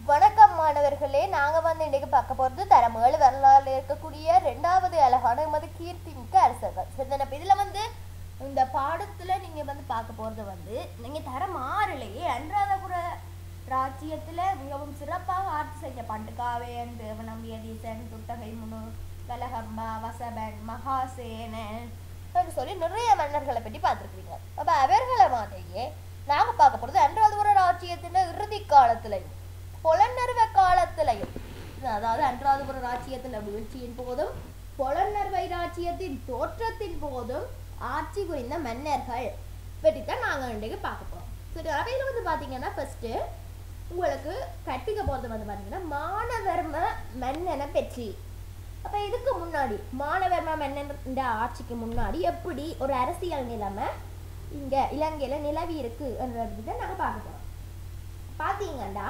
வணக்கம் மாணவர்களே நாங்க வந்து இன்னைக்கு பார்க்க போறது தரமேழு வரலாறுல இருக்கக்கூடிய ரெண்டாவது அழகான எமது கீர்த்தி மிக்க அரசர்கள் சரி அப்ப இதுல வந்து இந்த பாடத்துல நீங்க வந்து பார்க்க போறது வந்து நீங்க தரம் ஆறுலயே அனுராதபுர ராஜ்யத்துல மிகவும் சிறப்பாக ஆட்சி செஞ்ச பண்டுகாவேன் தேவநம்பியதீசன் துட்டகை முனு கலகம்பா வசபன் மகாசேனன் அப்படின்னு சொல்லி நிறைய மன்னர்களை பற்றி பார்த்துருக்கீங்க அப்ப அவர்களை மாதிரியே நாங்க பார்க்க போறது அன்றாதபுர ராஜ்யத்தின் இறுதி காலத்திலையும் புலனர்வ காலத்திலையும் அதாவது அன்றாதபுர ராஜ்யத்துல வீழ்ச்சியின் போதும் புலனர்வை ராஜ்யத்தின் தோற்றத்தின் போதும் ஆட்சி புரிந்த மன்னர்கள் பற்றி தான் நாங்க இன்றைக்கு பார்க்க போறோம் சரி அவையில வந்து பாத்தீங்கன்னா ஃபர்ஸ்ட் உங்களுக்கு கட்டிக்க போறது வந்து பாத்தீங்கன்னா மானவர்ம மன்னனை பற்றி அப்ப இதுக்கு முன்னாடி மானவர்ம மன்னன் இந்த ஆட்சிக்கு முன்னாடி எப்படி ஒரு அரசியல் நிலைமை இங்க இலங்கையில நிலவி இருக்கு என்றதை நாங்க பார்க்க போறோம் பாத்தீங்கன்னா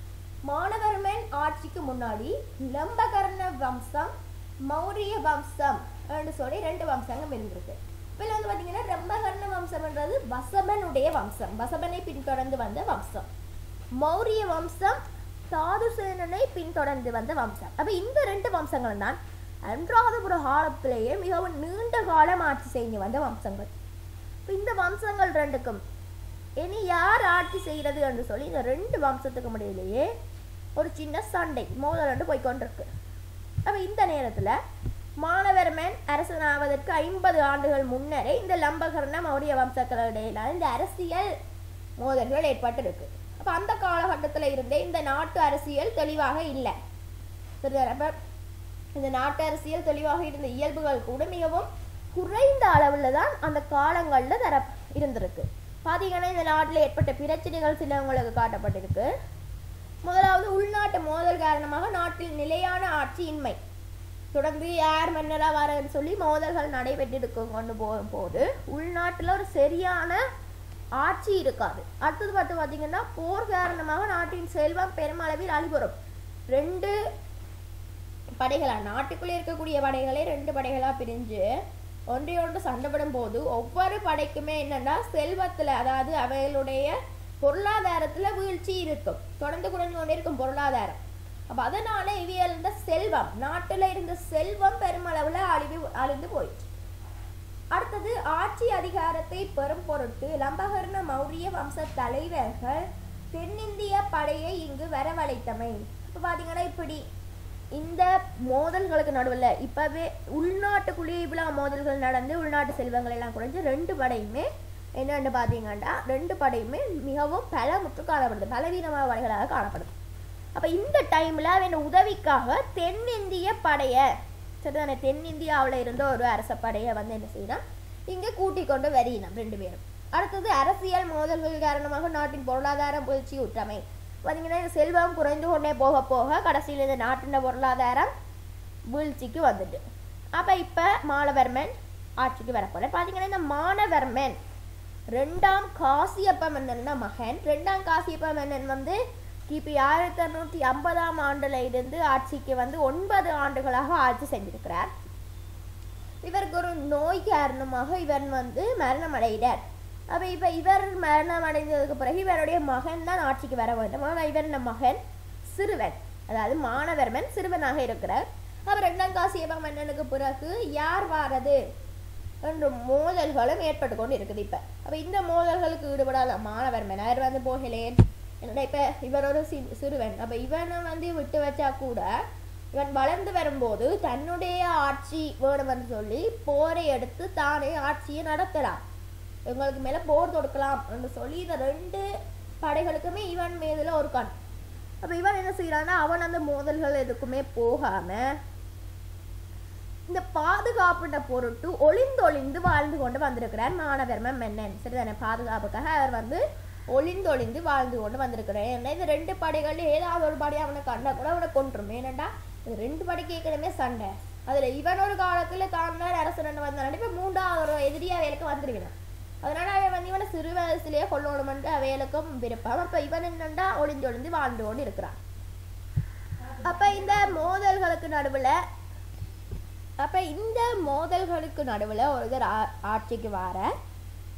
மானவர்மன் ஆட்சிக்கு முன்னாடி லம்பகர்ண வம்சம் மௌரிய வம்சம் என்று சொல்லி ரெண்டு வம்சங்கள் இருந்திருக்கு இப்போ வந்து பார்த்தீங்கன்னா ரம்பகர்ண வம்சம்ன்றது வசபனுடைய வம்சம் வசபனை பின்தொடர்ந்து வந்த வம்சம் மௌரிய வம்சம் சாதுசேனனை பின்தொடர்ந்து வந்த வம்சம் அப்ப இந்த ரெண்டு வம்சங்கள் தான் அன்றாதபுர காலத்திலேயே மிகவும் நீண்ட காலம் ஆட்சி செய்து வந்த வம்சங்கள் இப்ப இந்த வம்சங்கள் ரெண்டுக்கும் இனி யார் ஆட்சி செய்கிறது என்று சொல்லி இந்த ரெண்டு வம்சத்துக்கு முடியலையே ஒரு சின்ன சண்டை மோதல் ரெண்டு போய்கொண்டிருக்கு அப்ப இந்த நேரத்துல மாணவர்மன் அரசனாவதற்கு ஐம்பது ஆண்டுகள் முன்னரே இந்த லம்பகர்ண மௌரிய வம்சக்களிடையிலான இந்த அரசியல் மோதல்கள் ஏற்பட்டிருக்கு அப்ப அந்த காலகட்டத்துல இருந்தே இந்த நாட்டு அரசியல் தெளிவாக இல்லை சரிதானே? அப்ப இந்த நாட்டு அரசியல் தெளிவாக இருந்த இயல்புகள் கூட மிகவும் குறைந்த அளவுல தான் அந்த காலங்கள்ல தர இருந்திருக்கு பாத்தீங்கன்னா இந்த நாட்டில் ஏற்பட்ட பிரச்சனைகள் சில உங்களுக்கு காட்டப்பட்டிருக்கு முதலாவது உள்நாட்டு மோதல் காரணமாக நாட்டில் நிலையான ஆட்சியின்மை தொடர்ந்து யார் மன்னரா வரன்னு சொல்லி மோதல்கள் நடைபெற்றிருக்கு கொண்டு போகும்போது உள்நாட்டுல ஒரு சரியான ஆட்சி இருக்காது அடுத்தது பார்த்து பார்த்தீங்கன்னா போர் காரணமாக நாட்டின் செல்வம் பெருமளவில் அழிபுறும் ரெண்டு படைகளா நாட்டுக்குள்ளே இருக்கக்கூடிய படைகளே ரெண்டு படைகளா பிரிஞ்சு ஒன்றை ஒன்று சண்டைப்படும் போது ஒவ்வொரு படைக்குமே என்னன்னா செல்வத்துல அதாவது அவைகளுடைய பொருளாதாரத்துல வீழ்ச்சி இருக்கும் தொடர்ந்து குறைஞ்சு கொண்டே இருக்கும் பொருளாதாரம் அப்ப அதனால இவியல் இருந்த செல்வம் நாட்டுல இருந்த செல்வம் பெருமளவுல அழிவு அழிந்து போயிடுச்சு அடுத்தது ஆட்சி அதிகாரத்தை பெறும் பொருட்டு லம்பகர்ண மௌரிய வம்ச தலைவர்கள் தென்னிந்திய படையை இங்கு வரவழைத்தமை இப்போ பார்த்தீங்கன்னா இப்படி இந்த மோதல்களுக்கு நடுவில் இப்போவே உள்நாட்டுக்குள்ளேயே இவ்வளோ மோதல்கள் நடந்து உள்நாட்டு செல்வங்கள் எல்லாம் குறைஞ்சு ரெண்டு படையுமே என்னென்னு பார்த்தீங்கன்னா ரெண்டு படையுமே மிகவும் பலமுற்று காணப்படுது பலவீனமான படைகளாக காணப்படுது அப்போ இந்த டைமில் அவன் உதவிக்காக தென்னிந்திய படையை சரிதானே தென்னிந்தியாவில் இருந்த ஒரு அரச படையை வந்து என்ன செய்யணும் இங்கே கூட்டிக் கொண்டு வரியினம் ரெண்டு பேரும் அடுத்தது அரசியல் மோதல்கள் காரணமாக நாட்டின் பொருளாதாரம் வீழ்ச்சி உற்றமை பார்த்தீங்கன்னா இந்த செல்வம் குறைந்து கொண்டே போக போக கடைசியில் இந்த நாட்டின் பொருளாதாரம் வீழ்ச்சிக்கு வந்துட்டு அப்போ இப்போ மாலவர்மன் ஆட்சிக்கு வரப்போற பார்த்தீங்கன்னா இந்த மானவர்மன் ரெண்டாம் காசியப்ப மன்னன் தான் மகன் ரெண்டாம் காசியப்ப மன்னன் வந்து கிபி ஆயிரத்தி அறுநூற்றி ஐம்பதாம் ஆண்டுல இருந்து ஆட்சிக்கு வந்து ஒன்பது ஆண்டுகளாக ஆட்சி செஞ்சிருக்கிறார் இவருக்கு ஒரு நோய் காரணமாக இவர் வந்து மரணம் அடைகிறார் அப்ப இப்ப இவர் மரணம் அடைந்ததுக்கு பிறகு இவருடைய மகன் தான் ஆட்சிக்கு வர வேண்டும் ஆனால் இவர் மகன் சிறுவன் அதாவது மாணவர்மன் சிறுவனாக இருக்கிறார் அவர் ரெண்டாம் காசியப்ப மன்னனுக்கு பிறகு யார் வாரது என்ற மோதல்களும் ஏற்பட்டு கொண்டு இருக்குது இப்ப அப்ப இந்த மோதல்களுக்கு ஈடுபடாத மாணவர்மன் அவர் வந்து போகலேன் என்னடா இப்ப இவர் ஒரு சி சிறுவன் அப்ப இவனை வந்து விட்டு வச்சா கூட இவன் வளர்ந்து வரும்போது தன்னுடைய ஆட்சி வேணும்னு சொல்லி போரை எடுத்து தானே ஆட்சியை நடத்தலாம் இவங்களுக்கு மேல போர் தொடுக்கலாம் என்று சொல்லி இந்த ரெண்டு படைகளுக்குமே இவன் மீதுல ஒரு கண் அப்ப இவன் என்ன செய்யறான்னா அவன் அந்த மோதல்கள் எதுக்குமே போகாம இந்த பாதுகாப்புன்ற பொருட்டு ஒளிந்தொளிந்து வாழ்ந்து கொண்டு வந்திருக்கிறார் மாணவர்ம மன்னன் சரிதானே பாதுகாப்புக்காக அவர் வந்து ஒளிந்தொளிந்து வாழ்ந்து கொண்டு வந்திருக்கிறார் ஏன்னா இந்த ரெண்டு படைகள்ல ஏதாவது ஒரு படை அவனை கண்டா கூட அவனை கொன்றும் ஏனண்டா இந்த ரெண்டு படை கேட்கணுமே சண்டை அதுல இவன் ஒரு காலத்துல தான் தான் அரசன் வந்தான் இப்ப மூன்றாவது ஒரு எதிரியா வேலைக்கு வந்துருவினான் அதனால அவன் வந்து இவனை சிறு வயசுலயே கொல்லணுமென்று அவைகளுக்கும் விருப்பம் அப்ப இவன் என்னண்டா ஒளிஞ்சொளிந்து வாழ்ந்து கொண்டு இருக்கிறான் அப்ப இந்த மோதல்களுக்கு நடுவுல அப்ப இந்த மோதல்களுக்கு நடுவுல ஒருத்தர் ஆ- ஆட்சிக்கு வார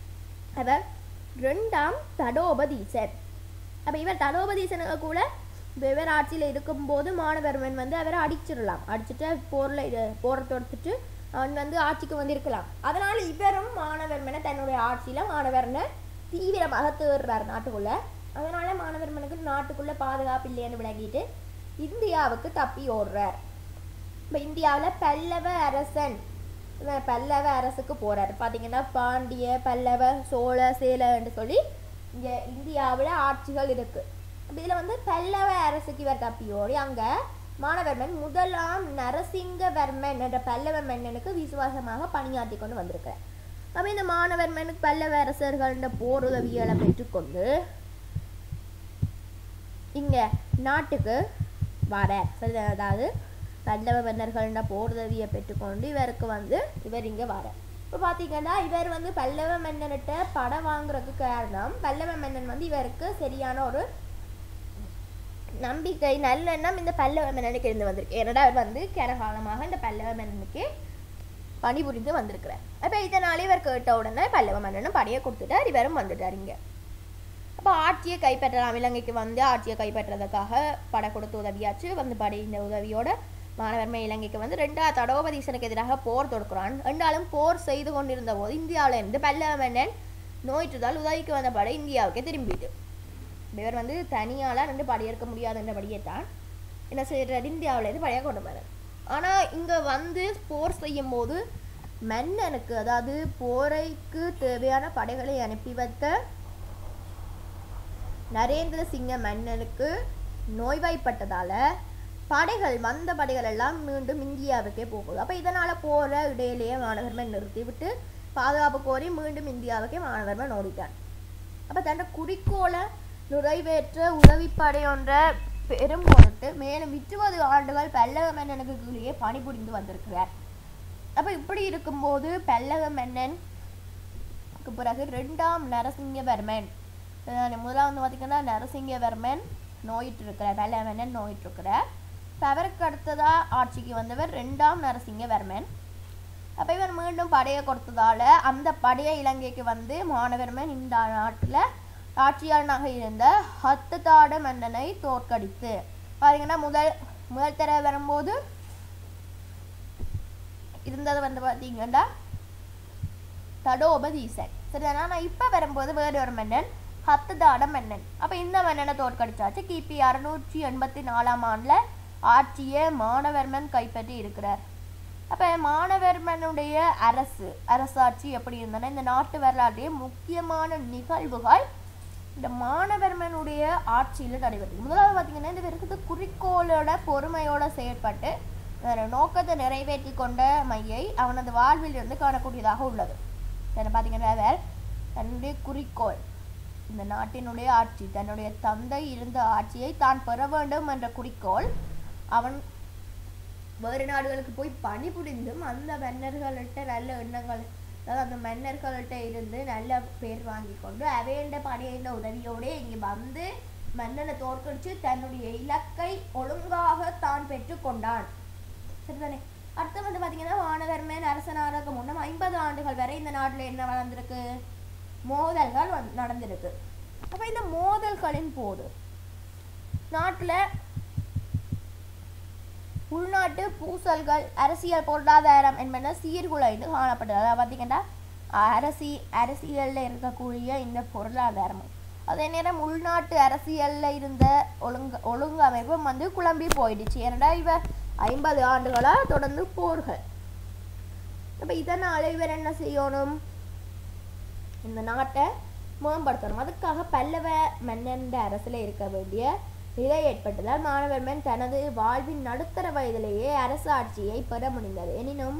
அவர் ரெண்டாம் தடோபதீசர் அப்ப இவர் தடோபதீசனுக்கு கூட வெவ்வேறு ஆட்சியில் இருக்கும்போது மாணவர்மன் வந்து அவரை அடிச்சிடலாம் அடிச்சுட்டு போரில் இது போரை தொடுத்துட்டு அவன் வந்து ஆட்சிக்கு வந்திருக்கலாம் அதனால் இவரும் மாணவர்மனை தன்னுடைய ஆட்சியில் மாணவர்னை தீவிரமாக தேடுறார் நாட்டுக்குள்ளே அதனால மாணவர்மனுக்கு நாட்டுக்குள்ளே பாதுகாப்பு இல்லைன்னு விளங்கிட்டு இந்தியாவுக்கு தப்பி ஓடுறார் இப்போ இந்தியாவில் பல்லவ அரசன் இவன் பல்லவ அரசுக்கு போறாரு பார்த்தீங்கன்னா பாண்டிய பல்லவ சோழ சேலன்னு சொல்லி இங்கே இந்தியாவில் ஆட்சிகள் இருக்கு அப்ப இதுல வந்து பல்லவ அரசுக்கு இவர் தப்பியோடி அங்க மாணவர்மன் முதலாம் நரசிங்கவர்மன் என்ற பல்லவ மன்னனுக்கு விசுவாசமாக பணியாற்றி கொண்டு வந்திருக்கிறார் அப்போ இந்த மாணவர்மனுக்கு பல்லவ அரசர்கள்ன்ற போர் உதவிகளை பெற்றுக்கொண்டு இங்க நாட்டுக்கு வர சரி அதாவது பல்லவ மன்னர்கள்ட போர் உதவியை பெற்றுக்கொண்டு இவருக்கு வந்து இவர் இங்க வர இப்போ பார்த்தீங்கன்னா இவர் வந்து பல்லவ மன்னன்கிட்ட படம் வாங்குறதுக்கு காரணம் பல்லவ மன்னன் வந்து இவருக்கு சரியான ஒரு நம்பிக்கை நல்லெண்ணம் இந்த பல்லவ மன்னனுக்கு இருந்து வந்திருக்கு ஏன்னா அவர் வந்து கரகாலமாக இந்த பல்லவ மன்னனுக்கு பணிபுரிந்து வந்திருக்கிறார் அப்போ இதனால இவர் கேட்ட உடனே பல்லவ மன்னனும் படையை கொடுத்துட்டார் இவரும் வந்துட்டார் இங்க அப்போ ஆட்சியை கைப்பற்றலாம் இலங்கைக்கு வந்து ஆட்சியை கைப்பற்றுறதுக்காக படை கொடுத்து உதவியாச்சு வந்து படை இந்த உதவியோட மாணவர்மை இலங்கைக்கு வந்து ரெண்டாவது தடோபதீசனுக்கு எதிராக போர் தொடுக்கிறான் ரெண்டாலும் போர் செய்து கொண்டிருந்த போது இந்தியாவில இருந்து பல்லவ மன்னன் நோயிற்றுதால் உதவிக்கு வந்த படை இந்தியாவுக்கே திரும்பிட்டு இவர் வந்து தனியால ரெண்டு படையெடுக்க முடியாதுன்றபடியே தான் என்ன செய்யறாரு இந்தியாவில இருந்து படையை கொண்டு வரார் ஆனா இங்க வந்து போர் செய்யும் போது மன்னனுக்கு அதாவது போரைக்கு தேவையான படைகளை அனுப்பி வைத்த நரேந்திர சிங்க மன்னனுக்கு நோய்வாய்ப்பட்டதால படைகள் வந்த படைகள் எல்லாம் மீண்டும் இந்தியாவுக்கே போகுது அப்ப இதனால போற இடையிலேயே மாணவர்மன் நிறுத்தி விட்டு பாதுகாப்பு கோரி மீண்டும் இந்தியாவுக்கே மாணவர்மன் ஓடிட்டார் அப்ப தன்னோட குறிக்கோளை நிறைவேற்ற உதவிப்படை ஒன்றை பெரும் பொருட்டு மேலும் இருபது ஆண்டுகள் பல்லவ மன்னனுக்கு கீழே பணிபுரிந்து வந்திருக்கிறார் அப்ப இப்படி இருக்கும்போது பல்லவ மன்னன் க்கு பிறகு ரெண்டாம் நரசிங்கவர்மன் அஹ் முதலாம் வந்து பார்த்தீங்கன்னா நரசிங்கவர்மன் நோயிட்டு இருக்கிறார் பல்லவ மன்னன் நோயிட்டு இருக்கிறார் இப்போ அவருக்கு அடுத்ததா ஆட்சிக்கு வந்தவர் ரெண்டாம் நரசிங்கவர்மன் அப்போ இவர் மீண்டும் படையை கொடுத்ததால அந்த படையை இலங்கைக்கு வந்து மாணவர்மன் இந்த நாட்டில் ஆட்சியாளனாக இருந்த ஹத்ததாட மன்னனை தோற்கடித்து பாத்தீங்கன்னா முதல் முதல் தடவை வரும்போது இருந்தது வந்து பார்த்தீங்கன்னா தடோபதீசன் சரிதானா நான் இப்போ வரும்போது வேறு ஒரு மன்னன் ஹத்ததாட மன்னன் அப்போ இந்த மன்னனை தோற்கடிச்சாச்சு கிபி அறுநூற்றி எண்பத்தி நாலாம் ஆண்டில் ஆட்சியை மானவர்மன் கைப்பற்றி இருக்கிறார் அப்போ மானவர்மனுடைய அரசு அரசாட்சி எப்படி இருந்தனா இந்த நாட்டு வரலாற்றையே முக்கியமான நிகழ்வுகள் இந்த மானவர்மனுடைய ஆட்சியில் நடைபெற்றது முதலாவது பார்த்தீங்கன்னா இந்த விருது குறிக்கோளோட பொறுமையோட செயற்பட்டு தன் நோக்கத்தை நிறைவேற்றி கொண்ட மையை அவனது வாழ்வில் இருந்து காணக்கூடியதாக உள்ளது என்ன பார்த்தீங்கன்னா அவர் தன்னுடைய குறிக்கோள் இந்த நாட்டினுடைய ஆட்சி தன்னுடைய தந்தை இருந்த ஆட்சியை தான் பெற வேண்டும் என்ற குறிக்கோள் அவன் வேறு நாடுகளுக்கு போய் பணிபுரிந்தும் அந்த மன்னர்கள்ட்ட நல்ல எண்ணங்கள் அதாவது அந்த மன்னர்கள்ட்ட இருந்து நல்ல பேர் வாங்கி கொண்டு அவையண்ட படையின் உதவியோடு இங்கே வந்து மன்னனை தோற்கடிச்சு தன்னுடைய இலக்கை ஒழுங்காக தான் பெற்றுக்கொண்டான் சரிதானே அடுத்து வந்து பார்த்தீங்கன்னா வானவர்மன் அரசனாருக்கு முன்னம் ஐம்பது ஆண்டுகள் வரை இந்த நாட்டில் என்ன நடந்திருக்கு மோதல்கள் வந்து நடந்திருக்கு அப்போ இந்த மோதல்களின் போது நாட்டில் உள்நாட்டு பூசல்கள் அரசியல் பொருளாதாரம் என்பன சீர்குலைந்து காணப்பட்டது அதாவது பார்த்தீங்கன்னா அரசி அரசியலில் இருக்கக்கூடிய இந்த பொருளாதாரமும் அதே நேரம் உள்நாட்டு அரசியலில் இருந்த ஒழுங்கு ஒழுங்கமைப்பும் வந்து குழம்பி போயிடுச்சு ஏன்னா இவ ஐம்பது ஆண்டுகளாக தொடர்ந்து போர்கள் அப்போ இதனால் இவர் என்ன செய்யணும் இந்த நாட்டை மேம்படுத்தணும் அதுக்காக பல்லவ மன்னன் அரசில் இருக்க வேண்டிய நிலை ஏற்பட்டதால் மாணவர்மன் தனது வாழ்வின் நடுத்தர வயதிலேயே அரசு ஆட்சியை பெற முடிந்தது எனினும்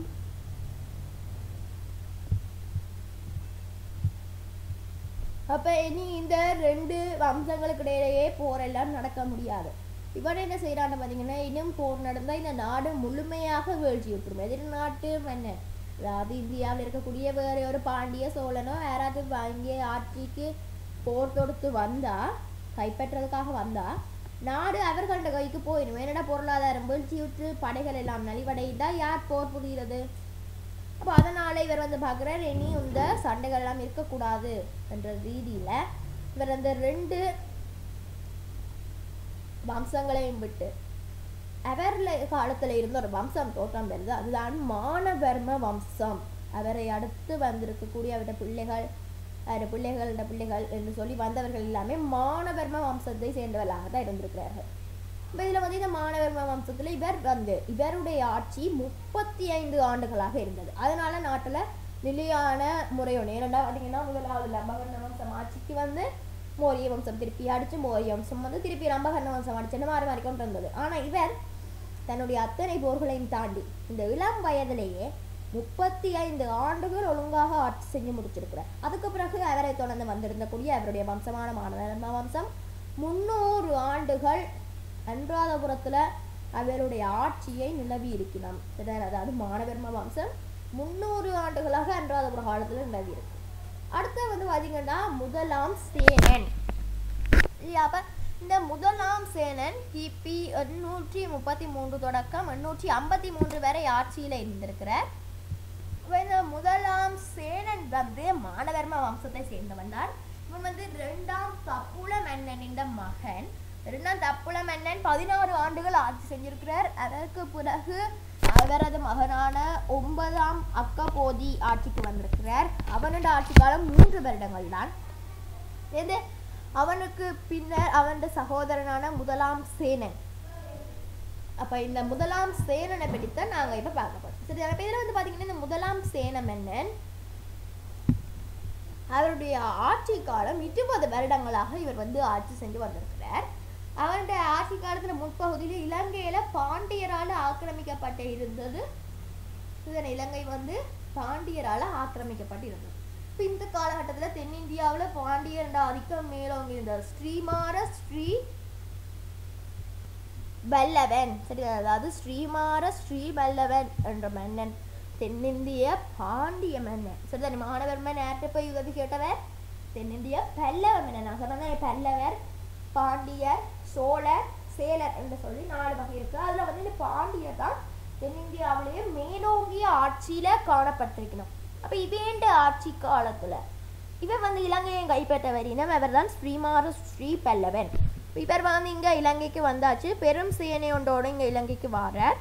அப்ப இனி இந்த ரெண்டு வம்சங்களுக்கு இடையிலேயே போரெல்லாம் நடக்க முடியாது இவன் என்ன செய்யறான்னு பார்த்தீங்கன்னா இன்னும் போர் நடந்தா இந்த நாடு முழுமையாக வீழ்ச்சி விட்டுரும் எதிர் நாட்டு மன்னன் அதாவது இந்தியாவில் இருக்கக்கூடிய வேற ஒரு பாண்டிய சோழனோ யாராவது வாங்கிய ஆட்சிக்கு போர் தொடுத்து வந்தா கைப்பற்றதுக்காக வந்தா நாடு அவர்கள்ட்ட கைக்கு போயிடும் என்னடா பொருளாதாரம் வீழ்ச்சி விட்டு படைகள் எல்லாம் நலிவடைந்தா யார் போர் புரிகிறது அப்போ அதனால இவர் வந்து பார்க்குறார் இனி இந்த சண்டைகள் எல்லாம் இருக்கக்கூடாது என்ற ரீதியில இவர் அந்த ரெண்டு வம்சங்களையும் விட்டு அவர்ல காலத்துல இருந்த ஒரு வம்சம் தோற்றம் பெறுது அதுதான் மானவர்ம வம்சம் அவரை அடுத்து வந்திருக்கக்கூடிய அவருடைய பிள்ளைகள் அவருடைய பிள்ளைகளோட பிள்ளைகள் என்று சொல்லி வந்தவர்கள் எல்லாமே மானவர்ம வம்சத்தை சேர்ந்தவர்களாக தான் இருந்திருக்கிறார்கள் இப்போ இதில் வந்து இந்த மாணவர்ம வம்சத்தில் இவர் வந்து இவருடைய ஆட்சி முப்பத்தி ஐந்து ஆண்டுகளாக இருந்தது அதனால நாட்டில் நிலையான முறையோடு ஏனெண்டா பார்த்தீங்கன்னா முதலாவது லம்பகர்ண வம்சம் ஆட்சிக்கு வந்து மோரிய வம்சம் திருப்பி அடிச்சு மோரிய வம்சம் வந்து திருப்பி ரம்பகர்ண வம்சம் அடிச்சுன்னு மாறி மாறி கொண்டு இருந்தது ஆனால் இவர் தன்னுடைய அத்தனை போர்களையும் தாண்டி இந்த இளம் வயதிலேயே முப்பத்தி ஐந்து ஆண்டுகள் ஒழுங்காக ஆட்சி செஞ்சு முடிச்சிருக்கிறார் அதுக்கு பிறகு அவரை தொடர்ந்து வந்திருந்தக்கூடிய அவருடைய வம்சமான மாணவர்ம வம்சம் முன்னூறு ஆண்டுகள் அனுராதபுரத்துல அவருடைய ஆட்சியை நிலவி இருக்கிறான் அதாவது மாணவர்ம வம்சம் முன்னூறு ஆண்டுகளாக அனுராதபுர காலத்துல நிலவி இருக்கு அடுத்து வந்து பாத்தீங்கன்னா முதலாம் சேனன் இல்லையா அப்ப இந்த முதலாம் சேனன் கிபி எண்ணூற்றி முப்பத்தி மூன்று தொடக்கம் எண்ணூற்றி ஐம்பத்தி மூன்று வரை ஆட்சியில இருந்திருக்கிறார் இப்ப இந்த முதலாம் சேனன் வந்து மானவர்ம வம்சத்தை சேர்ந்தவன் தான் இவன் வந்து இரண்டாம் தப்புல மன்னனின் மகன் இரண்டாம் தப்புல மன்னன் பதினாறு ஆண்டுகள் ஆட்சி செஞ்சிருக்கிறார் அதற்கு பிறகு அவரது மகனான ஒன்பதாம் அக்கபோதி ஆட்சிக்கு வந்திருக்கிறார் அவனோட ஆட்சி காலம் மூன்று வருடங்கள் தான் இது அவனுக்கு பின்னர் அவனோட சகோதரனான முதலாம் சேனன் அப்ப இந்த முதலாம் சேனனை பற்றி தான் நாங்க இப்ப பார்க்க போறோம் சரி அப்ப இதுல வந்து பாத்தீங்கன்னா இந்த முதலாம் சேன மன்னன் அவருடைய ஆட்சி காலம் இருபது வருடங்களாக இவர் வந்து ஆட்சி செஞ்சு வந்திருக்கிறார் அவருடைய ஆட்சி காலத்துல முற்பகுதியில் இலங்கையில பாண்டியரால ஆக்கிரமிக்கப்பட்டு இருந்தது இதன் இலங்கை வந்து பாண்டியரால ஆக்கிரமிக்கப்பட்டு இருந்தது இப்ப இந்த காலகட்டத்துல தென்னிந்தியாவுல பாண்டியர் ஆதிக்கம் மேலோங்கி இருந்த ஸ்ரீமார ஸ்ரீ வல்லவன் சரி அதாவது ஸ்ரீமார ஸ்ரீ வல்லவன் என்ற மன்னன் தென்னிந்திய பாண்டிய மன்னன் சரிதானே மாணவர்மன் யார்கிட்ட போய் உதவி கேட்டவர் தென்னிந்திய பல்லவ மன்னன் நான் சொன்னேன் பல்லவர் பாண்டியர் சோழர் சேலர் என்று சொல்லி நாலு வகை இருக்கு அதுல வந்து இந்த பாண்டியர் தான் தென்னிந்தியாவிலேயே மேலோங்கிய ஆட்சியில காணப்பட்டிருக்கணும் அப்ப இவேண்ட ஆட்சி காலத்துல இவர் வந்து இலங்கையை கைப்பற்றவர் இனம் அவர் தான் ஸ்ரீமார ஸ்ரீ பல்லவன் இவர் வந்து இங்க இலங்கைக்கு வந்தாச்சு பெரும் சேனை ஒன்றோட இங்க இலங்கைக்கு வாரார்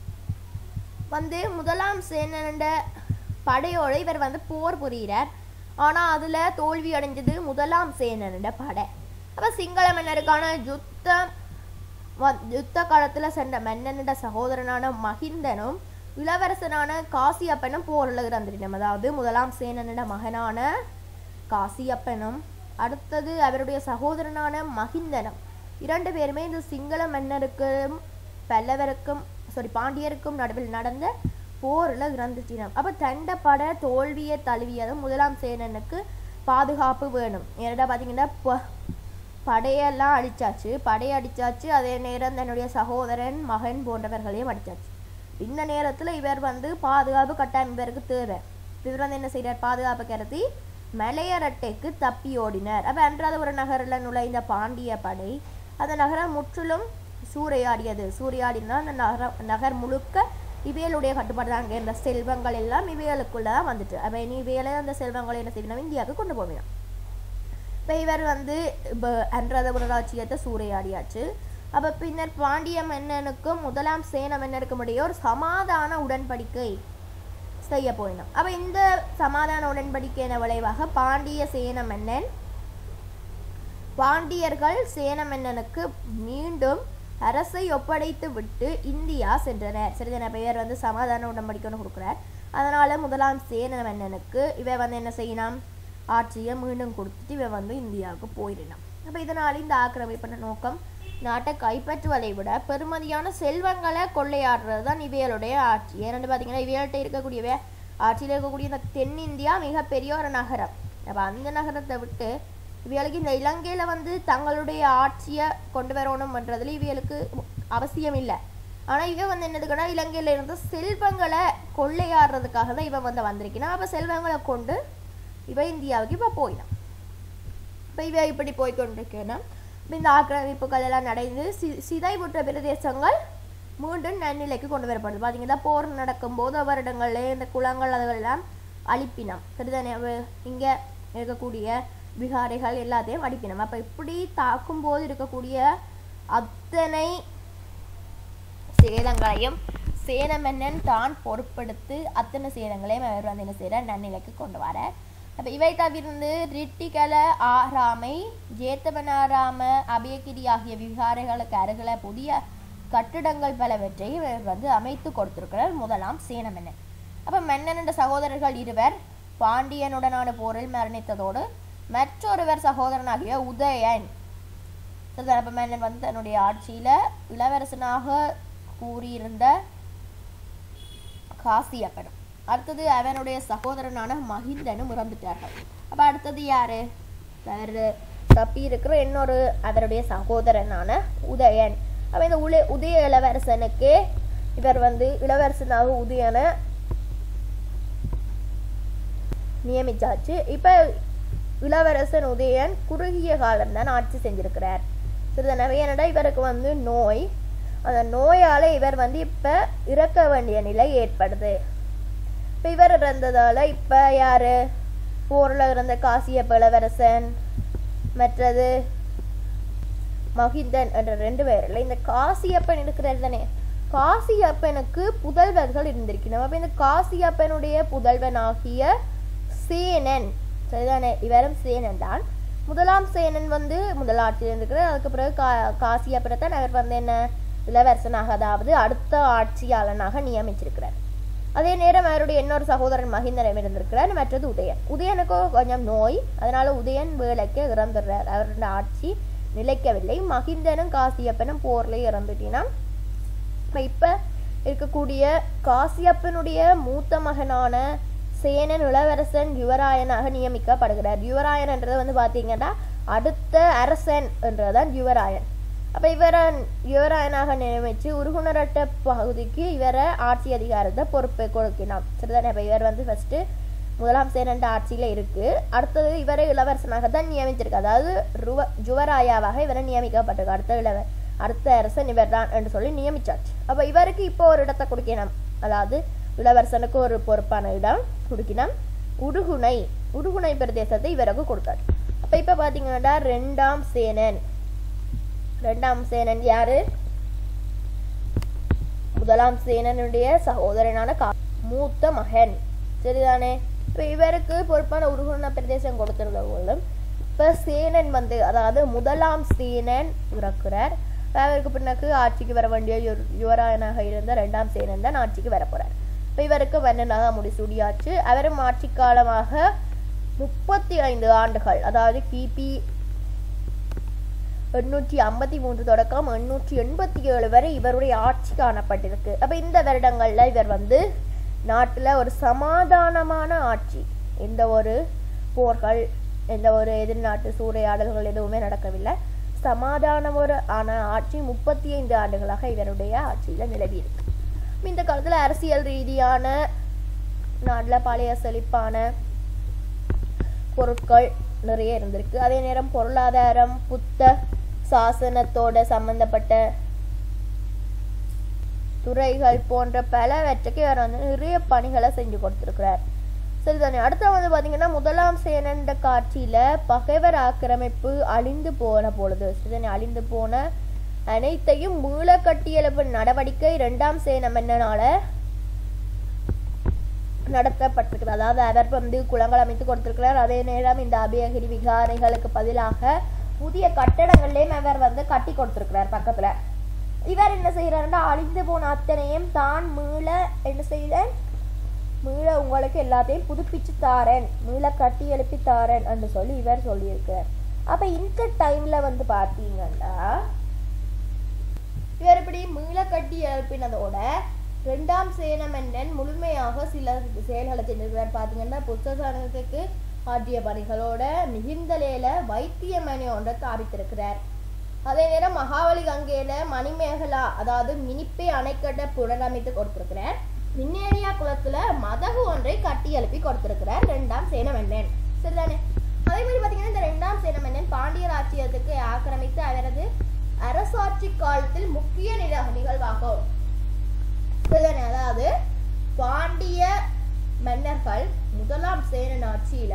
வந்து முதலாம் சேனண்ட படையோட இவர் வந்து போர் புரிகிறார் ஆனா அதுல தோல்வி அடைஞ்சது முதலாம் சேனண்ட படை அப்ப சிங்கள மன்னருக்கான யுத்தம் வ- யுத்த காலத்துல சென்ற மன்னனோட சகோதரனான மகிந்தனும் இளவரசனான காசியப்பனும் போரில் இறந்துட்டோம் அதாவது முதலாம் சேனனோட மகனான காசியப்பனும் அடுத்தது அவருடைய சகோதரனான மகிந்தனும் இரண்டு பேருமே இந்த சிங்கள மன்னருக்கும் பல்லவருக்கும் சாரி பாண்டியருக்கும் நடுவில் நடந்த போரில் இறந்துச்சினம் அப்போ தண்ட பட தோல்வியை தழுவியதும் முதலாம் சேனனுக்கு பாதுகாப்பு வேணும் ஏன்னா பார்த்தீங்கன்னா ப- படையெல்லாம் அடிச்சாச்சு படையை அடிச்சாச்சு அதே நேரம் தன்னுடைய சகோதரன் மகன் போன்றவர்களையும் அடிச்சாச்சு இந்த நேரத்தில் இவர் வந்து பாதுகாப்பு கட்டாயம் இவருக்கு தேவை இவர் வந்து என்ன செய்கிறார் பாதுகாப்பு கருதி மலையரட்டைக்கு தப்பி ஓடினார் அப்போ அன்றாதபுர நகரில் நுழைந்த பாண்டிய படை அந்த நகரம் முற்றிலும் சூறையாடியது சூறையாடினா அந்த நகரம் நகர் முழுக்க இவைகளுடைய கட்டுப்பாடு தான் அங்கே இருந்த செல்வங்கள் எல்லாம் இவைகளுக்குள்ள தான் வந்துட்டு அப்போ இனி இவைகளை அந்த செல்வங்களை என்ன செய்யணும் இந்தியாவுக்கு கொண்டு போகணும் இப்போ இவர் வந்து இப்போ அன்றாதபுர ராஜ்யத்தை சூறையாடியாச்சு அப்போ பின்னர் பாண்டிய மன்னனுக்கும் முதலாம் சேன மன்னருக்கும் இடையே ஒரு சமாதான உடன்படிக்கை செய்ய போயினோம் அப்போ இந்த சமாதான உடன்படிக்கையின் விளைவாக பாண்டிய சேன மன்னன் பாண்டியர்கள் சேன மன்னனுக்கு மீண்டும் அரசை ஒப்படைத்து விட்டு இந்தியா சென்றனர் சரிதான பெயர் வந்து சமாதான உடன்படிக்கைன்னு கொடுக்குறார் அதனால முதலாம் சேன மன்னனுக்கு இவ வந்து என்ன செய்யணும் ஆட்சியை மீண்டும் கொடுத்துட்டு இவ வந்து இந்தியாவுக்கு போயிடணும் அப்போ இதனால இந்த ஆக்கிரமிப்பின நோக்கம் நாட்டை கைப்பற்றுவதை விட பெருமதியான செல்வங்களை கொள்ளையாடுறது தான் இவைகளுடைய ஆட்சி ஏன்னு பார்த்தீங்கன்னா இவைகள்கிட்ட இருக்கக்கூடியவ ஆட்சியில் இருக்கக்கூடிய இந்த தென்னிந்தியா மிகப்பெரிய ஒரு நகரம் அப்போ அந்த நகரத்தை விட்டு இவைகளுக்கு இந்த இலங்கையில் வந்து தங்களுடைய ஆட்சியை கொண்டு வரணும்ன்றதுல இவைகளுக்கு அவசியம் இல்லை ஆனால் இவன் வந்து என்னதுக்குன்னா இலங்கையில் இருந்த செல்வங்களை கொள்ளையாடுறதுக்காக தான் இவன் வந்து வந்திருக்கிறான் அப்போ செல்வங்களை கொண்டு இவன் இந்தியாவுக்கு இப்போ போயினான் இப்போ இவ இப்படி போய் கொண்டிருக்கேன்னா இப்போ இந்த ஆக்கிரமிப்புகள் எல்லாம் நடந்து சி சிதைவுற்ற பிரதேசங்கள் மீண்டும் நன்னிலைக்கு கொண்டு வரப்படுது பார்த்தீங்கன்னா போர் நடக்கும்போது வருடங்கள்ல இந்த குளங்கள் அதுகளெல்லாம் அழிப்பினம் சரிதானே இங்கே இருக்கக்கூடிய விகாரைகள் எல்லாத்தையும் அடிப்பினம் அப்போ இப்படி தாக்கும்போது இருக்கக்கூடிய அத்தனை சேதங்களையும் சேன மன்னன் தான் பொறுப்பெடுத்து அத்தனை சேதங்களையும் அவர் வந்து என்ன செய்கிறார் நன்னிலைக்கு கொண்டு வர அப்போ இவை தவிர்த்து ரிட்டிகல ஆராமை ஜேத்தவனாராம அபயகிரி ஆகிய விகாரைகளுக்கு அருகில புதிய கட்டிடங்கள் பலவற்றை இவர் வந்து அமைத்து கொடுத்திருக்கிறார் முதலாம் சேன மன்னன் அப்போ மன்னன் என்ற சகோதரர்கள் இருவர் பாண்டியனுடனான போரில் மரணித்ததோடு மற்றொருவர் சகோதரனாகிய உதயன் சிறுதரப்பு மன்னன் வந்து தன்னுடைய ஆட்சியில இளவரசனாக கூறியிருந்த காசியப்பனும் அடுத்தது அவனுடைய சகோதரனான மகிந்தனும் இறந்துட்டார்கள் அப்ப அடுத்தது யாரு அவர் தப்பி இருக்கிற இன்னொரு அவருடைய சகோதரனான உதயன் அப்ப இந்த உல உதய இளவரசனுக்கு இவர் வந்து இளவரசனாக உதயனை நியமிச்சாச்சு இப்ப இளவரசன் உதயன் குறுகிய காலம் தான் ஆட்சி செஞ்சிருக்கிறார் சிறிது ஏனடா இவருக்கு வந்து நோய் அந்த நோயால இவர் வந்து இப்ப இறக்க வேண்டிய நிலை ஏற்படுது இப்ப இவர் இறந்ததால இப்ப யாரு போர்ல இருந்த காசியப்ப இளவரசன் மற்றது மகிந்தன் என்ற ரெண்டு பேர்ல இந்த காசியப்பன் இருக்கிறார் தானே காசியப்பனுக்கு புதல்வர்கள் இருந்திருக்கணும் அப்ப இந்த காசியப்பனுடைய புதல்வனாகிய சேனன் சரிதானே இவரும் சேனன் தான் முதலாம் சேனன் வந்து முதலாட்சியில் இருந்திருக்கிறார் அதுக்கு பிறகு கா காசியப்பனத்தான் அவர் வந்து என்ன இளவரசனாக அதாவது அடுத்த ஆட்சியாளனாக நியமிச்சிருக்கிறார் அதே நேரம் அவருடைய இன்னொரு சகோதரன் மகிந்தரம் இருந்திருக்கிறார் மற்றது உதயன் உதயனுக்கு கொஞ்சம் நோய் அதனால உதயன் வேலைக்கு இறந்துடுறார் அவருடைய ஆட்சி நிலைக்கவில்லை மகிந்தனும் காசியப்பனும் போர்ல இறந்துட்டினா இப்ப இருக்கக்கூடிய காசியப்பனுடைய மூத்த மகனான சேனன் இளவரசன் யுவராயனாக நியமிக்கப்படுகிறார் யுவராயன் என்றது வந்து பாத்தீங்கன்னா அடுத்த அரசன் என்றதான் யுவராயன் அப்ப இவரை யுவராயனாக நியமிச்சு உருகுணரட்ட பகுதிக்கு இவரை ஆட்சி அதிகாரத்தை பொறுப்பை கொடுக்கினான் சரிதானே அப்ப இவர் வந்து ஃபர்ஸ்ட் முதலாம் சேனன் ஆட்சியில இருக்கு அடுத்தது இவரை இளவரசனாக தான் நியமிச்சிருக்கு அதாவது ருவ ஜுவராயாவாக இவரை நியமிக்கப்பட்டிருக்கு அடுத்த இளவ அடுத்த அரசன் இவர் தான் என்று சொல்லி நியமிச்சாச்சு அப்ப இவருக்கு இப்போ ஒரு இடத்தை கொடுக்கணும் அதாவது இளவரசனுக்கு ஒரு பொறுப்பான இடம் கொடுக்கணும் உடுகுணை உடுகுணை பிரதேசத்தை இவருக்கு கொடுத்தாரு அப்ப இப்ப பாத்தீங்கன்னா ரெண்டாம் சேனன் ரெண்டாம் சேனன் யாரு முதலாம் சேனனுடைய சகோதரனான கா மூத்த மகன் சரிதானே இப்ப இவருக்கு பொறுப்பான உருகுண பிரதேசம் கொடுத்திருந்த போலும் இப்ப சேனன் வந்து அதாவது முதலாம் சேனன் இறக்குறார் அவருக்கு பின்னக்கு ஆட்சிக்கு வர வேண்டிய யுவ- யுவராயனாக இருந்த ரெண்டாம் சேனன் தான் ஆட்சிக்கு வர போறார் இப்ப இவருக்கு மன்னனாக முடிசூடியாச்சு அவரும் ஆட்சி காலமாக முப்பத்தி ஐந்து ஆண்டுகள் அதாவது கிபி எண்ணூற்றி ஐம்பத்தி மூன்று தொடக்கம் எண்ணூற்றி எண்பத்தி ஏழு வரை இவருடைய ஆட்சி காணப்பட்டிருக்கு அப்ப இந்த வருடங்கள்ல இவர் வந்து நாட்டுல ஒரு சமாதானமான ஆட்சி எந்த ஒரு போர்கள் எந்த ஒரு எதிர்நாட்டு சூறையாடல்கள் எதுவுமே நடக்கவில்லை சமாதானம் ஒரு ஆன ஆட்சி முப்பத்தி ஐந்து ஆண்டுகளாக இவருடைய ஆட்சியில நிலவி இருக்கு இந்த காலத்துல அரசியல் ரீதியான நாட்டுல பழைய செழிப்பான பொருட்கள் நிறைய இருந்திருக்கு அதே நேரம் பொருளாதாரம் புத்த சாசனத்தோட சம்பந்தப்பட்ட துறைகள் போன்ற பலவற்றுக்கு இவர் வந்து நிறைய பணிகளை செஞ்சு கொடுத்திருக்கிறார் சரிதானே அடுத்து வந்து பாத்தீங்கன்னா முதலாம் சேனண்ட காட்சியில பகைவர் ஆக்கிரமிப்பு அழிந்து போன பொழுது சரிதானே அழிந்து போன அனைத்தையும் மீள கட்டியெழுப்பு நடவடிக்கை இரண்டாம் சேன மன்னனால நடத்தப்பட்டிருக்கிறது அதாவது அவர் வந்து குளங்கள் அமைத்து கொடுத்திருக்கிறார் அதே நேரம் இந்த அபயகிரி விகாரைகளுக்கு பதிலாக புதிய கட்டடங்கள்லயும் அவர் வந்து கட்டி கொடுத்திருக்கிறார் பக்கத்துல இவர் என்ன செய்யறாருன்னா அழிந்து போன அத்தனையும் தான் மீள என்ன செய்த மீள உங்களுக்கு எல்லாத்தையும் புதுப்பிச்சு தாரேன் மீள கட்டி எழுப்பி தாரேன் என்று சொல்லி இவர் சொல்லியிருக்கிறார் அப்ப இந்த டைம்ல வந்து பாத்தீங்கன்னா இவர் இப்படி மீள கட்டி எழுப்பினதோட ரெண்டாம் சேன மன்னன் முழுமையாக சில செயல்களை செஞ்சிருக்கிறார் பாத்தீங்கன்னா புத்தகத்துக்கு ஆற்றிய பணிகளோட மிகுந்தலையில வைத்தியமனை ஒன்றை தாபித்திருக்கிறார் அதே நேரம் மகாவலி கங்கையில மணிமேகலா அதாவது மினிப்பை அணைக்கட்ட புனரமைத்து கொடுத்திருக்கிறார் மின்னேரியா குளத்துல மதகு ஒன்றை கட்டி எழுப்பி கொடுத்திருக்கிறார் ரெண்டாம் சேன மன்னன் சரிதானே அதே மாதிரி பாத்தீங்கன்னா இந்த ரெண்டாம் சேன மன்னன் பாண்டிய ராச்சியத்துக்கு ஆக்கிரமித்து அவரது அரசாட்சி காலத்தில் முக்கிய நில நிகழ்வாகும் சரிதானே அதாவது பாண்டிய மன்னர்கள் முதலாம் சேனன் ஆட்சியில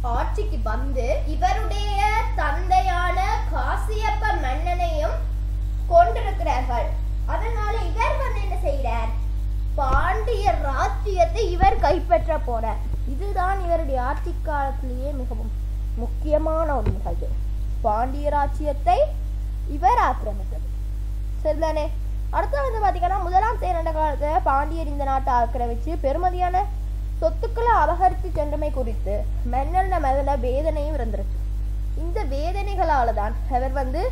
ஆட்சிக்கு வந்து இவருடைய தந்தையான காசியப்ப மன்னனையும் கொண்டிருக்கிறார்கள் அதனால இவர் வந்து என்ன செய்கிறார் பாண்டிய ராஜ்யத்தை இவர் கைப்பற்ற போறார் இதுதான் இவருடைய ஆட்சி காலத்திலேயே மிகவும் முக்கியமான ஒரு நிகழ்வு பாண்டிய ராஜ்யத்தை இவர் ஆக்கிரமித்தது சரிதானே அடுத்து வந்து பாத்தீங்கன்னா முதலாம் சேரண்ட காலத்துல பாண்டியர் இந்த நாட்டை ஆக்கிரமிச்சு பெருமதியான சொத்துக்களை அபகரித்து சென்றமை குறித்து மன்னன மேல வேதனையும் இருந்திருக்கு இந்த வேதனைகளால தான் அவர் வந்து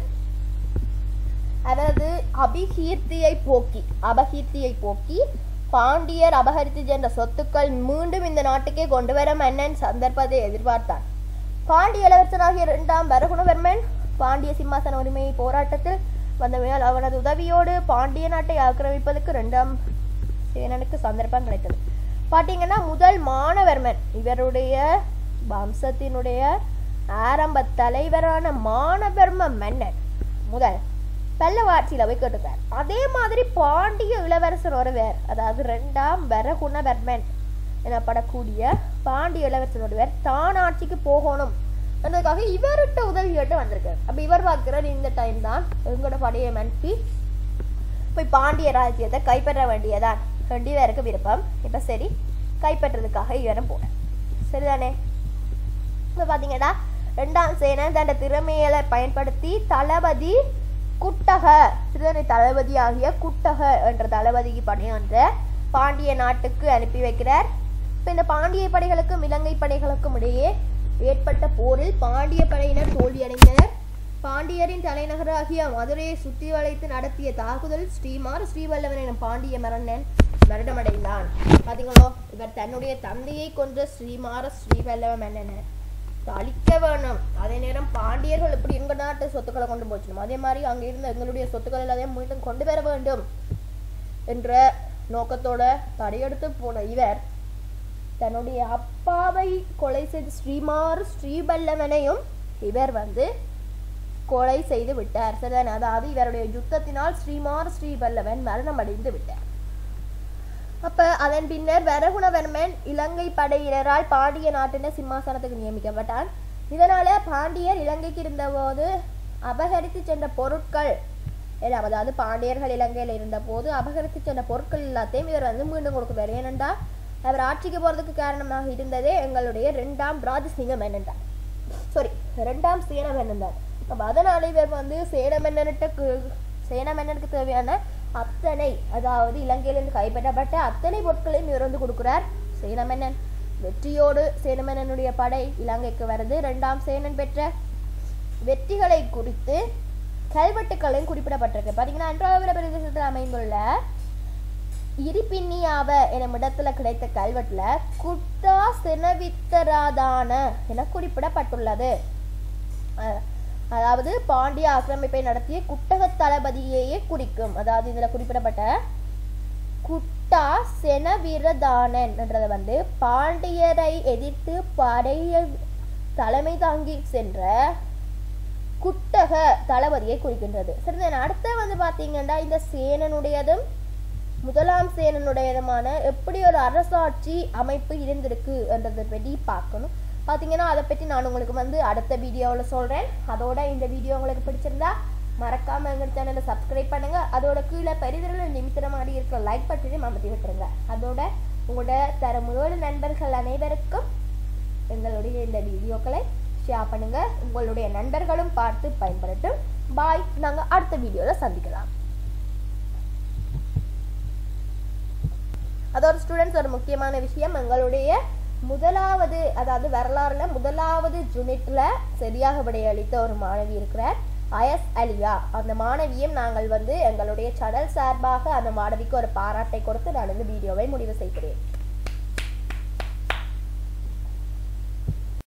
அவரது அபிகீர்த்தியை போக்கி அபகீர்த்தியை போக்கி பாண்டியர் அபகரித்து சென்ற சொத்துக்கள் மீண்டும் இந்த நாட்டுக்கே கொண்டு வர மன்னன் சந்தர்ப்பத்தை எதிர்பார்த்தான் பாண்டிய இளவரசனாகிய இரண்டாம் வரகுணவர்மன் பாண்டிய சிம்மாசன உரிமை போராட்டத்தில் வந்தமையால் அவனது உதவியோடு பாண்டிய நாட்டை ஆக்கிரமிப்பதற்கு இரண்டாம் சேனனுக்கு சந்தர்ப்பம் கிடைத்தது பார்த்தீங்கன்னா முதல் மானவர்மன் இவருடைய வம்சத்தினுடைய ஆரம்ப தலைவரான மானவர்ம மன்னன் முதல் பல்லவாட்சியில் போய் கேட்டுக்கார் அதே மாதிரி பாண்டிய இளவரசர் ஒருவர் அதாவது ரெண்டாம் வரகுணவர்மன் எனப்படக்கூடிய பாண்டிய இளவரசர் ஒருவர் தான் ஆட்சிக்கு போகணும் என்றதுக்காக இவர்கிட்ட உதவி கேட்டு வந்திருக்கார் அப்ப இவர் பார்க்கிறார் இந்த டைம் தான் எங்களோட படையை அனுப்பி போய் பாண்டிய ராஜ்யத்தை கைப்பற்ற வேண்டியதான் ரெண்டு பேருக்கு விருப்பம் இப்ப சரி கைப்பற்றதுக்காக இவரும் போனேன் சரிதானே இப்போ பார்த்தீங்கன்னா ரெண்டாம் சேனன் தன்னோட திறமைகளை பயன்படுத்தி தளபதி குட்டக சிறுதனை தளபதி ஆகிய குட்டக என்ற தளபதிக்கு படையொன்ற பாண்டிய நாட்டுக்கு அனுப்பி வைக்கிறார் இப்போ இந்த பாண்டிய படைகளுக்கும் இலங்கை படைகளுக்கும் இடையே ஏற்பட்ட போரில் பாண்டிய படையினர் தோல்வியடைந்தனர் பாண்டியரின் தலைநகராகிய மதுரையை சுற்றி வளைத்து நடத்திய தாக்குதல் ஸ்ரீமார் ஸ்ரீவல்லவன் எனும் பாண்டிய மன்னன் மரணமடைந்தான் பாத்தீங்களோ இவர் தன்னுடைய தந்தையை கொன்ற ஸ்ரீமார ஸ்ரீவல்லவ மன்னனை அழிக்க வேணும் அதே நேரம் பாண்டியர்கள் எப்படி எங்க நாட்டு சொத்துக்களை கொண்டு போச்சணும் அதே மாதிரி அங்க இருந்த எங்களுடைய சொத்துக்கள் எல்லாத்தையும் மீண்டும் கொண்டு வர வேண்டும் என்ற நோக்கத்தோட படையெடுத்து போன இவர் தன்னுடைய அப்பாவை கொலை செய்த ஸ்ரீமார் ஸ்ரீபல்லவனையும் இவர் வந்து கொலை செய்து விட்டார் சரிதானே அதாவது இவருடைய யுத்தத்தினால் ஸ்ரீமார் ஸ்ரீபல்லவன் மரணமடைந்து விட்டார் அப்ப அதன் பின்னர் வரகுணவர்மன் இலங்கை படையினரால் பாண்டிய நாட்டின சிம்மாசனத்துக்கு நியமிக்கப்பட்டான் இதனால பாண்டியர் இலங்கைக்கு இருந்தபோது அபகரித்து சென்ற பொருட்கள் எல்லாம் அதாவது பாண்டியர்கள் இலங்கையில் இருந்தபோது அபகரித்து சென்ற பொருட்கள் எல்லாத்தையும் இவர் வந்து மீண்டும் கொடுக்குறாரு ஏனென்றா அவர் ஆட்சிக்கு போறதுக்கு காரணமாக இருந்ததே எங்களுடைய ரெண்டாம் ராஜசிங்க மன்னன் தான் சாரி ரெண்டாம் சேன மன்னன் தான் அப்ப அதனால இவர் வந்து சேன மன்னன்கிட்ட சேன மன்னனுக்கு தேவையான அத்தனை அதாவது இலங்கையிலிருந்து கைப்பற்றப்பட்ட அத்தனை பொருட்களையும் இவர் வந்து கொடுக்கிறார் சேன மன்னன் வெற்றியோடு சேன மன்னனுடைய படை இலங்கைக்கு வருது இரண்டாம் சேனன் பெற்ற வெற்றிகளை குறித்து கல்வெட்டுக்களையும் குறிப்பிடப்பட்டிருக்கு பார்த்தீங்கன்னா அன்றாவர பிரதேசத்தில் அமைந்துள்ள இரிப்பின்னியாவ எனும் இடத்துல கிடைத்த கல்வெட்டுல குட்டா செனவித்தராதான என குறிப்பிடப்பட்டுள்ளது அஹ் அதாவது பாண்டிய ஆக்கிரமிப்பை நடத்திய குட்டக தளபதியையே குறிக்கும் அதாவது இதுல குறிப்பிடப்பட்ட குட்டா செனவிரதானன் என்றதை வந்து பாண்டியரை எதிர்த்து படைய தலைமை தாங்கி சென்ற குட்டக தளபதியை குறிக்கின்றது சரி அடுத்த வந்து பாத்தீங்கன்னா இந்த சேனனுடையதும் முதலாம் சேனனுடையதுமான எப்படி ஒரு அரசாட்சி அமைப்பு இருந்திருக்கு என்றதை பற்றி பார்க்கணும் பார்த்தீங்கன்னா அதை பற்றி நான் உங்களுக்கு வந்து அடுத்த வீடியோவில் சொல்கிறேன் அதோட இந்த வீடியோ உங்களுக்கு பிடிச்சிருந்தா மறக்காம எங்கள் சேனலை சப்ஸ்கிரைப் பண்ணுங்க அதோட கீழே பெரிதரில் நிமித்திர மாதிரி இருக்கிற லைக் பட்டனையும் அமர்த்தி விட்டுருங்க அதோட உங்களோட தரமுறையோட நண்பர்கள் அனைவருக்கும் எங்களுடைய இந்த வீடியோக்களை ஷேர் பண்ணுங்க உங்களுடைய நண்பர்களும் பார்த்து பயன்படட்டும் பாய் நாங்கள் அடுத்த வீடியோவில் சந்திக்கலாம் அதோட ஸ்டூடெண்ட்ஸ் ஒரு முக்கியமான விஷயம் எங்களுடைய முதலாவது அதாவது வரலாறுல முதலாவது யூனிட்ல சரியாக விடையளித்த ஒரு மாணவி இருக்கிறார் அயஸ் அலியா அந்த மாணவியும் நாங்கள் வந்து எங்களுடைய சேனல் சார்பாக அந்த மாணவிக்கு ஒரு பாராட்டை கொடுத்து நான் இந்த வீடியோவை முடிவு செய்கிறேன்